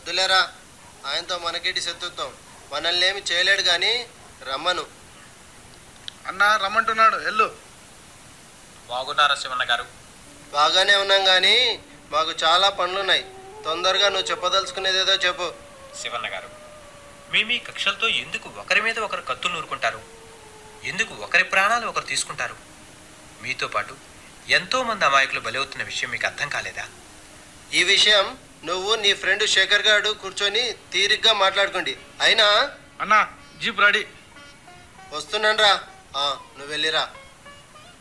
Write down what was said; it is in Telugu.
వద్దులేరా ఆయనతో మనకేటి శత్రుత్వం మనల్ని ఏమి చేయలేడు కానీ రమ్మను అన్న రమ్మంటున్నాడు ఎల్లు బాగున్నారా శివన్న గారు బాగానే ఉన్నాం కానీ మాకు చాలా పనులున్నాయి తొందరగా నువ్వు చెప్పదలుచుకునేదేదో చెప్పు శివన్న గారు మీ మీ కక్షలతో ఎందుకు ఒకరి మీద ఒకరు కత్తులు నూరుకుంటారు ఎందుకు ఒకరి ప్రాణాలు ఒకరు తీసుకుంటారు మీతో పాటు ఎంతో మంది అమాయకులు బలవుతున్న విషయం మీకు అర్థం కాలేదా ఈ విషయం నువ్వు నీ ఫ్రెండ్ శేఖర్ గారు కూర్చొని తీరిగ్గా మాట్లాడుకోండి అయినా అన్న జీప్ రెడీ వస్తున్నాను రా నువ్వు వెళ్ళిరా